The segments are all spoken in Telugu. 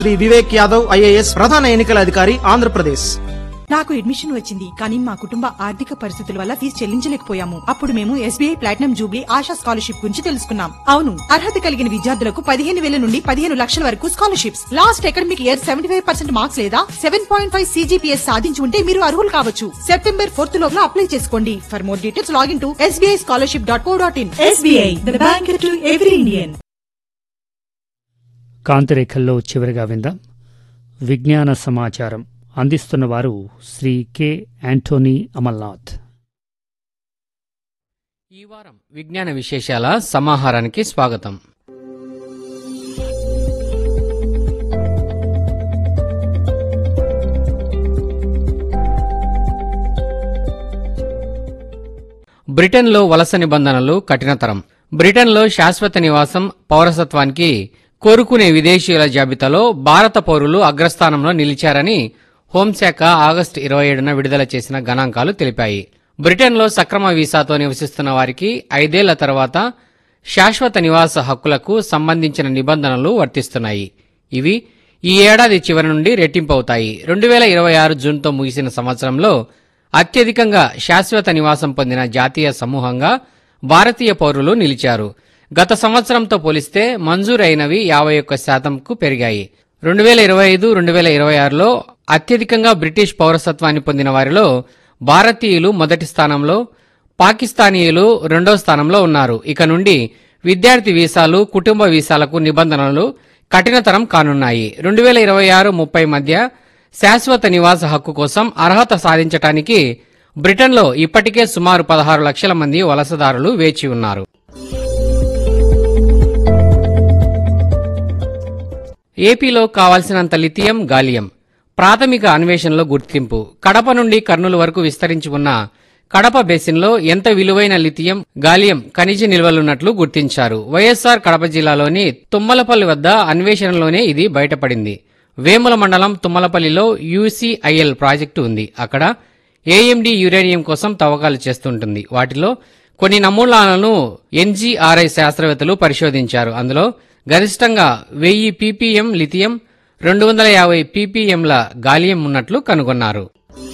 శ్రీ వివేక్ యాదవ్ ఐఏఎస్ ప్రధాన ఎన్నికల అధికారి ఆంధ్రప్రదేశ్ నాకు అడ్మిషన్ వచ్చింది కానీ మా కుటుంబ ఆర్థిక పరిస్థితుల వల్ల ఫీజు చెల్లించలేకపోయాము అప్పుడు మేము SBI platinum jubilee Asha scholarship గురించి తెలుసుకున్నాం అవును అర్హత కలిగిన విద్యార్థులకు పదిహేను వేల నుండి పదిహేను లక్షల వరకు scholarships last academic year seventy five percent marks లేదా సెవెన్ పాయింట్ ఫైవ్ సీజీపీఎస్ సాధించి ఉంటే మీరు అర్హులు కావచ్చు సెప్టెంబర్ ఫోర్త్ లోపల అప్లై చేసుకోండి for more details login to SBI scholarship dot co dot in SBI the bank to every Indian కాంతిరేఖల్లో చివరిగా విందాం విజ్ఞాన సమాచారం అందిస్తున్నవారు శ్రీ కె యాంటోనీ అమల్నాథ్ ఈ వారం విజ్ఞాన విశేషాల సమాహారానికి స్వాగతం బ్రిటన్లో వలస నిబంధనలు కఠినతరం బ్రిటన్లో శాశ్వత నివాసం పౌరసత్వానికి కోరుకునే విదేశీయుల జాబితాలో భారత పౌరులు అగ్రస్థానంలో నిలిచారని హోంశాఖ ఆగస్టు ఇరవై ఏడున విడుదల చేసిన గణాంకాలు తెలిపాయి బ్రిటన్లో సక్రమ వీసాతో నివసిస్తున్న వారికి ఐదేళ్ల తర్వాత శాశ్వత నివాస హక్కులకు సంబంధించిన నిబంధనలు వర్తిస్తున్నాయి ఇవి ఈ ఏడాది చివరి నుండి రెట్టింపవుతాయి రెండు వేల ఇరవై ఆరు జూన్తో ముగిసిన సంవత్సరంలో అత్యధికంగా శాశ్వత నివాసం పొందిన జాతీయ సమూహంగా భారతీయ పౌరులు నిలిచారు గత సంవత్సరంతో పోలిస్తే మంజూరైనవి యాభై ఒక్క శాతంకు పెరిగాయి రెండు వేల ఇరవై ఐదు రెండు వేల ఇరవై ఆరులో అత్యధికంగా బ్రిటిష్ పౌరసత్వాన్ని పొందిన వారిలో భారతీయులు మొదటి స్థానంలో పాకిస్తానీయులు రెండో స్థానంలో ఉన్నారు ఇక నుండి విద్యార్థి వీసాలు కుటుంబ వీసాలకు నిబంధనలు కఠినతరం కానున్నాయి రెండు వేల ఇరవై ఆరు ముప్పై మధ్య శాశ్వత నివాస హక్కు కోసం అర్హత సాధించటానికి బ్రిటన్లో ఇప్పటికే సుమారు పదహారు లక్షల మంది వలసదారులు వేచి ఉన్నారు ఏపీలో కావాల్సినంత లిథియం గాలియం ప్రాథమిక అన్వేషణలో గుర్తింపు కడప నుండి కర్నూలు వరకు విస్తరించి ఉన్న కడప బేసిన్లో ఎంత విలువైన లిథియం గాలియం ఖనిజ నిల్వలున్నట్లు గుర్తించారు వైఎస్ఆర్ కడప జిల్లాలోని తుమ్మలపల్లి వద్ద అన్వేషణలోనే ఇది బయటపడింది వేముల మండలం తుమ్మలపల్లిలో యూసీఐఎల్ ప్రాజెక్టు ఉంది అక్కడ ఏఎండి యురేనియం కోసం తవ్వకాలు చేస్తుంటుంది వాటిలో కొన్ని నమూనాలను ఎన్జీఆర్ఐ శాస్త్రవేత్తలు పరిశోధించారు అందులో గరిష్టంగా వెయ్యి పీపీఎం లిథియం రెండు వందల యాభై పీపీఎంల గాలియం ఉన్నట్లు కనుగొన్నారు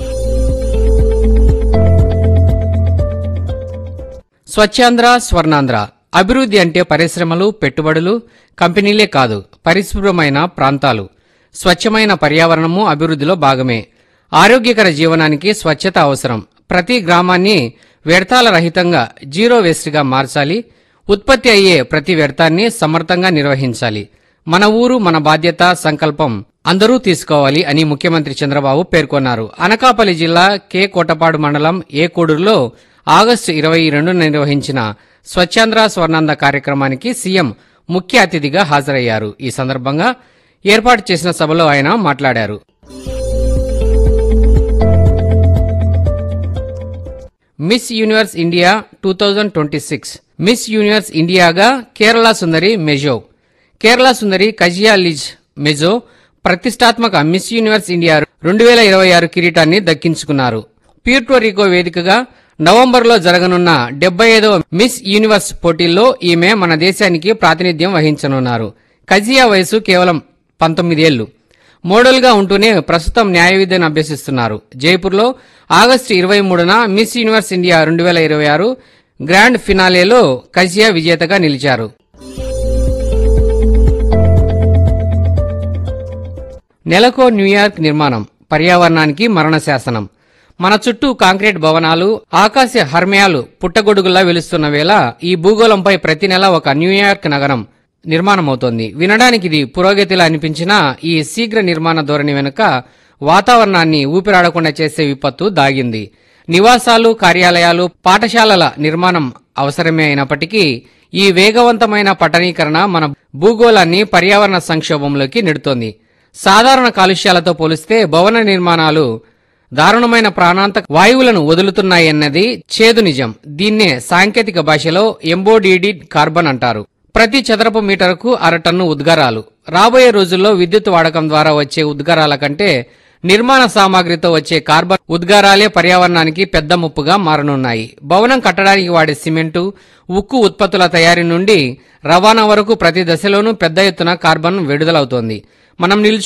స్వచ్ఛాంధ్ర స్వర్ణాంధ్ర అభివృద్ధి అంటే పరిశ్రమలు పెట్టుబడులు కంపెనీలే కాదు పరిశుభ్రమైన ప్రాంతాలు స్వచ్ఛమైన పర్యావరణము అభివృద్ధిలో భాగమే ఆరోగ్యకర జీవనానికి స్వచ్ఛత అవసరం ప్రతి గ్రామాన్ని వ్యర్థాల రహితంగా జీరో వేస్ట్గా మార్చాలి ఉత్పత్తి అయ్యే ప్రతి వ్యర్థాన్ని సమర్థంగా నిర్వహించాలి మన ఊరు మన బాధ్యత సంకల్పం అందరూ తీసుకోవాలి అని ముఖ్యమంత్రి చంద్రబాబు పేర్కొన్నారు అనకాపల్లి జిల్లా కే కోటపాడు మండలం ఏ కోడూరులో ఆగస్టు ఇరవై రెండున నిర్వహించిన స్వచ్ఛాంధ్ర స్వర్ణాంద కార్యక్రమానికి సీఎం ముఖ్య అతిథిగా హాజరయ్యారు ఈ సందర్భంగా ఏర్పాటు చేసిన సభలో ఆయన మాట్లాడారు Miss Universe India two thousand twenty six Miss Universe ఇండియాగా కేరళ సుందరి మెజో కేరళ సుందరి కజియా లిజ్ మెజో ప్రతిష్టాత్మక మిస్ యూనివర్స్ ఇండియా రెండు వేల ఇరవై ఆరు కిరీటాన్ని దక్కించుకున్నారు ప్యూర్టోరికో వేదికగా నవంబర్లో జరగనున్న డెబ్బై ఐదవ మిస్ యూనివర్స్ పోటీల్లో ఈమె మన దేశానికి ప్రాతినిధ్యం వహించనున్నారు కజియా వయసు కేవలం పంతొమ్మిదేళ్లు మోడల్గా ఉంటూనే ప్రస్తుతం న్యాయ విద్యను అభ్యసిస్తున్నారు జైపూర్లో ఆగస్టు ఇరవై మూడున మిస్ యూనివర్స్ ఇండియా రెండు వేల ఇరవై ఆరు గ్రాండ్ ఫినాలేలో కజియా విజేతగా నిలిచారు నెలకో న్యూయార్క్ నిర్మాణం పర్యావరణానికి మరణ శాసనం మన చుట్టూ కాంక్రీట్ భవనాలు ఆకాశ హర్మ్యాలు పుట్టగొడుగులా వెలుస్తున్న వేళ ఈ భూగోళంపై ప్రతి నెల ఒక న్యూయార్క్ నగరం నిర్మాణమవుతోంది వినడానికి ఇది పురోగతిలా అనిపించినా ఈ శీఘ్ర నిర్మాణ ధోరణి వెనుక వాతావరణాన్ని ఊపిరాడకుండా చేసే విపత్తు దాగింది నివాసాలు కార్యాలయాలు పాఠశాలల నిర్మాణం అవసరమే అయినప్పటికీ ఈ వేగవంతమైన పట్టణీకరణ మన భూగోళాన్ని పర్యావరణ సంక్షోభంలోకి నెడుతోంది సాధారణ కాలుష్యాలతో పోలిస్తే భవన నిర్మాణాలు దారుణమైన ప్రాణాంతక వాయువులను వదులుతున్నాయన్నది చేదు నిజం దీన్నే సాంకేతిక భాషలో ఎంబోడీడీ కార్బన్ అంటారు ప్రతి చదరపు మీటరుకు అరటన్ను ఉద్గారాలు రాబోయే రోజుల్లో విద్యుత్ వాడకం ద్వారా వచ్చే ఉద్గారాల కంటే నిర్మాణ సామాగ్రితో వచ్చే కార్బన్ ఉద్గారాలే పర్యావరణానికి పెద్ద ముప్పుగా మారనున్నాయి భవనం కట్టడానికి వాడే సిమెంటు ఉక్కు ఉత్పత్తుల తయారీ నుండి రవాణా వరకు ప్రతి దశలోనూ పెద్ద ఎత్తున కార్బన్ విడుదలవుతోంది మనం నిల్చు